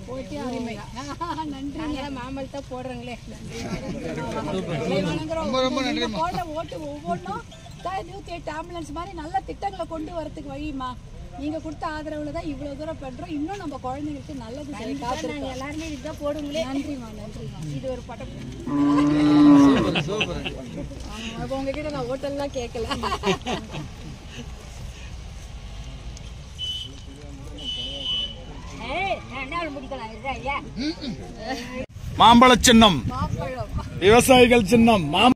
போட்டி அருமை நன்றி நாங்களாம் மாமரத்தை போடுறோங்களே ரொம்ப ரொம்ப நன்றி போடுற ஓட்டு ஒவ்வொன்றும் நூத்தி எட்டு ஆம்புலன்ஸ் மாதிரி நல்ல திட்டங்களை கொண்டு வரதுக்கு வழிமா நீங்க கொடுத்த ஆதரவுல தான் இவ்வளவு தூரம் பண்றோம் இன்னும் நம்ம குழந்தைங்களுக்கு நல்லது செஞ்சு நாங்க காத்திருக்கோம் எல்லாருமே இதுதான் போடுங்களே நன்றிமா நன்றிமா இது ஒரு படம் ஆமா, அப்ப உங்ககிட்ட நான் ஓட்டெல்லாம் கேட்கல ஏய் நான் என்ன முடிக்கலாம் இருக்கா ஐயா மாம்பழ சின்னம் மாம்பழம் விவசாயிகள் சின்னம் மாம்பழ